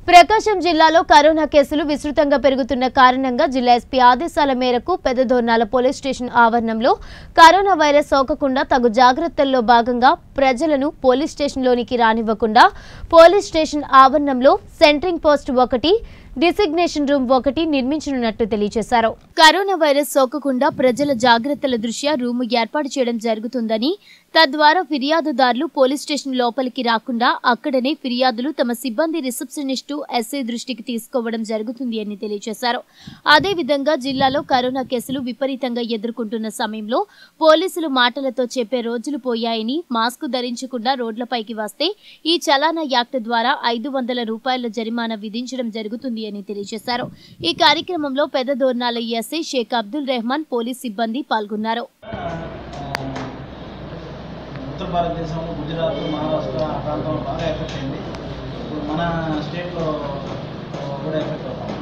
ప్రకాశం జిల్లాలో కరోనా కేసులు విస్తృతంగా పెరుగుతున్న కారణంగా జిల్లా ఎస్పీ ఆదేశాల మేరకు పెద్దదోర్నాల పోలీస్ స్టేషన్ ఆవరణంలో కరోనా వైరస్ సోకకుండా తగు జాగ్రత్తల్లో భాగంగా ప్రజలను పోలీస్ స్టేషన్లోనికి రానివ్వకుండా పోలీస్ స్టేషన్ ఆవరణంలో సెంట్రింగ్ పోస్ట్ ఒకటి డిసిగ్నేషన్ రూమ్ ఒకటి నిర్మించనున్నట్టు తెలియజేశారు కరోనా వైరస్ సోకకుండా ప్రజల జాగ్రత్తల దృష్ట్యా రూము ఏర్పాటు చేయడం జరుగుతుందని తద్వారా ఫిర్యాదుదారులు పోలీస్ స్టేషన్ లోపలికి రాకుండా అక్కడనే ఫిర్యాదులు తమ సిబ్బంది రిసెప్షనిస్టు ఎస్ఐ దృష్టికి తీసుకోవడం జరుగుతుంది అని తెలియజేశారు అదేవిధంగా జిల్లాలో కరోనా కేసులు విపరీతంగా ఎదుర్కొంటున్న సమయంలో పోలీసులు మాటలతో చెప్పే రోజులు పోయాయని మాస్క్ ధరించకుండా రోడ్లపైకి వస్తే ఈ చలానా యాక్ట్ ద్వారా ఐదు వందల రూపాయల జరిమానా విధించడం జరుగుతుంది అని తెలియజేశారు ఈ కార్యక్రమంలో పెద్ద దోర్నాల ఎస్ఐ షేక్ అబ్దుల్ రెహమాన్ పోలీస్ సిబ్బంది పాల్గొన్నారు ఉత్తర భారతదేశంలో గుజరాత్ మహారాష్ట్ర ఆ ప్రాంతంలో బాగా ఎఫెక్ట్ అయింది ఇప్పుడు మన స్టేట్లో కూడా ఎఫెక్ట్ అవుతాం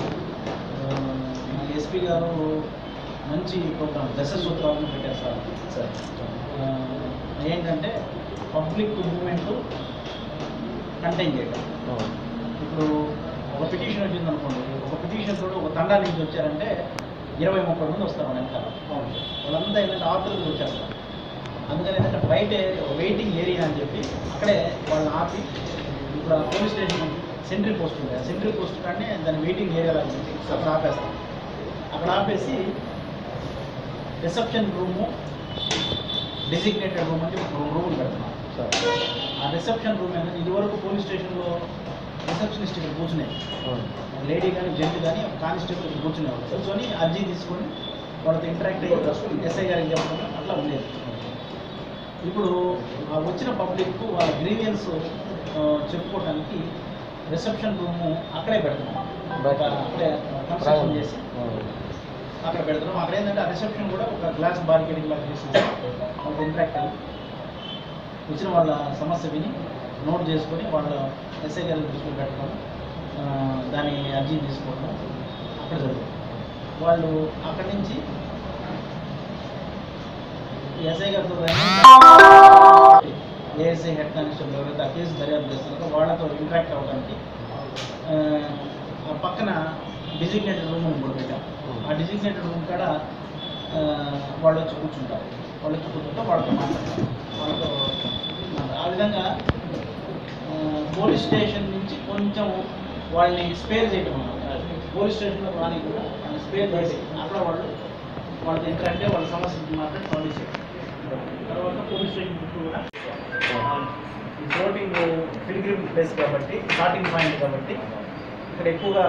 మన ఎస్పీ గారు మంచి ప్రోగ్రామ్ దశ సూత్రాలను పెట్టారు సార్ ఆ, ఏంటంటే పబ్లిక్ మూమెంట్ కంటైన్ చేయడం ఇప్పుడు ఒక పిటిషన్ వచ్చింది అనుకోండి ఒక పిటిషన్ తోడు ఒక తండా నుంచి వచ్చారంటే ఇరవై ముప్పై మంది వస్తారు మన వెనకాల వాళ్ళంతా ఏంటంటే ఆఫీసులకు వచ్చేస్తారు అందుకని ఏంటంటే బయట వెయిటింగ్ ఏరియా అని చెప్పి అక్కడే వాళ్ళని ఆపి ఇప్పుడు ఆ పోలీస్ స్టేషన్ సెంట్రీ పోస్ట్ ఉంది ఆ సెంట్రీ పోస్ట్ కానీ దాని వెయిటింగ్ ఏరియా లాగా ఉంది అక్కడ ఆపేస్తాం అక్కడ ఆపేసి రిసెప్షన్ రూము డెసిగ్నేటెడ్ రూమ్ అంటే రూమ్ పెడుతున్నాం ఆ రిసెప్షన్ రూమ్ ఏంటంటే ఇదివరకు పోలీస్ స్టేషన్లో రిసెప్షనిస్ట్ ఇక్కడ కూర్చునేది లేడీ కానీ జెంట్ కానీ ఒక కానిస్టేబుల్ ఇక్కడ కూర్చునేవాళ్ళు కూర్చొని అర్జీ తీసుకొని వాళ్ళతో ఇంటరాక్ట్ అయ్యి ఎస్ఐ గారికి చెప్పడం అట్లా ఉండేది ఇప్పుడు ఆ వచ్చిన పబ్లిక్ వాళ్ళ గ్రీవియన్స్ చెప్పుకోవడానికి రిసెప్షన్ రూము అక్కడే పెడుతున్నాం బయట అక్కడే కన్స్ట్రక్షన్ చేసి అక్కడ పెడుతున్నాం అక్కడ ఏంటంటే ఆ రిసెప్షన్ కూడా ఒక గ్లాస్ బార్గెటింగ్ లాగా చేసి వాళ్ళతో ఇంటరాక్ట్ అయ్యి వచ్చిన వాళ్ళ సమస్య విని నోట్ చేసుకొని వాళ్ళ ఎస్ఐ గారి దృష్టిలో పెట్టడం ఆ, దాని అర్జీ తీసుకోవడం అక్కడ జరుగుతుంది వాళ్ళు అక్కడి నుంచి ఎస్ఐ గారితో ఏఎస్ఐ హెడ్ కానిస్టేబుల్ ఎవరైతే ఆ కేసు దర్యాప్తు చేస్తున్నారో వాళ్ళతో ఇంటరాక్ట్ అవ్వడానికి ఆ, ఆ పక్కన డిజిగ్నేటెడ్ రూమ్ అని కూడా పెట్టాం ఆ డిజిగ్నేటెడ్ రూమ్ కాడ ఆ, వాళ్ళు వచ్చి కూర్చుంటారు వాళ్ళు వచ్చి కూర్చుంటే వాళ్ళతో మాట్లాడతారు వాళ్ళతో మాట్లాడతారు. ఆ విధంగా ఆ, పోలీస్ స్టేషన్ నుంచి కొంచెం వాళ్ళని స్పేర్ చేయడం అన్నమాట. పోలీస్ స్టేషన్లో రాని కూడా వాళ్ళని స్పేర్ చేసి అక్కడ వాళ్ళు వాళ్ళతో ఇంటరాక్ట్ అయ్యి వాళ్ళ సమస్య మాట్లాడి సాల్వ్ చేయడం తర్వాత పోలీస్ స్టేషన్ చుట్టూ కూడా ఈ ఫ్లోటింగ్ పిలిగ్రిమ్ ప్లేస్ కాబట్టి స్టార్టింగ్ పాయింట్ కాబట్టి ఇక్కడ ఎక్కువగా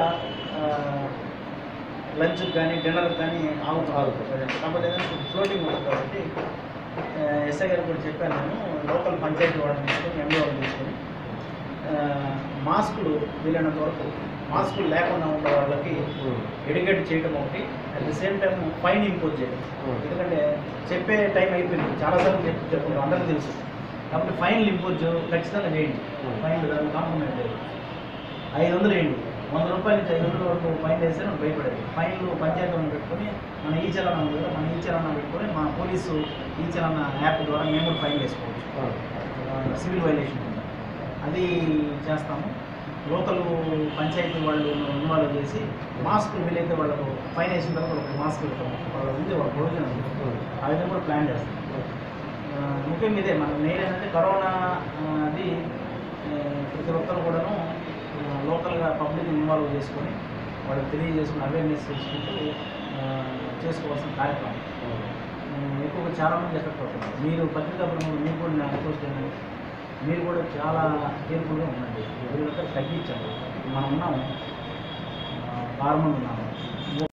లంచ్ కానీ డిన్నర్ కానీ ఆగుతుంది కాబట్టి ఏంటంటే ఫ్లోటింగ్ ఉంటుంది కాబట్టి ఎస్ఐ గారు కూడా చెప్పాను నేను లోకల్ పంచాయతీ వాళ్ళని తీసుకొని ఎండి వాళ్ళని తీసుకొని ఆ, మాస్కులు వీలైనంత వరకు మాస్కులు లేకుండా ఉన్న వాళ్ళకి ఎడ్యుకేట్ చేయడం ఒకటి at the same time fine impose చేయడం ఎందుకంటే చెప్పే టైం అయిపోయింది చాలాసార్లు చెప్పి చెప్పుకుంటాం అందరికీ తెలుసు కాబట్టి ఫైన్లు ఇంపోజ్ ఖచ్చితంగా చేయండి ఫైన్ కాంప్రమైజ్ లేదు ఐదు వందలు వేయండి వంద రూపాయల నుంచి ఐదు వందల వరకు ఫైన్ వేస్తే మనం భయపడేది ఫైన్లు పంచాయతీలను పెట్టుకొని మన ఈ చలన ఉంది కదా మన ఈ చలన పెట్టుకొని మన పోలీసు ఈ చలన యాప్ ద్వారా మేము కూడా ఫైన్ వేసుకోవచ్చు సివిల్ వైలేషన్ కింద అది చేస్తాము లోకల్ పంచాయతీ వాళ్ళు ఇన్వాల్వ్ చేసి మాస్క్ వీలైతే వాళ్ళకు ఫైన్ వేసిన తర్వాత వాళ్ళకి మాస్క్ ఇస్తాం వాళ్ళ ఉంది వాళ్ళ ప్రొవిజన్ ఉంది ఆ విధంగా కూడా ప్లాన్ చేస్తాం ఆ, ముఖ్యంగా ఇదే మన మెయిన్ ఏంటంటే కరోనా ఆ, అది ఆ, ప్రతి ఒక్కరు కూడాను ఆ, లోకల్గా పబ్లిక్ ఇన్వాల్వ్ చేసుకొని వాళ్ళకి తెలియజేసుకుని అవేర్నెస్ చేసుకుంటూ ఆ, చేసుకోవాల్సిన కార్యక్రమం ఆ, ఎక్కువగా చాలామంది ఎఫెక్ట్ అవుతున్నారు మీరు పత్రికా ప్రముఖులు మీకు కూడా నా రిక్వెస్ట్ ఏంటంటే మీరు కూడా చాలా కేర్ఫుల్గా ఉండండి వీళ్ళంతా తగ్గించండి మనం ఉన్నాము ఆ, ఆరు మంది ఉన్నాము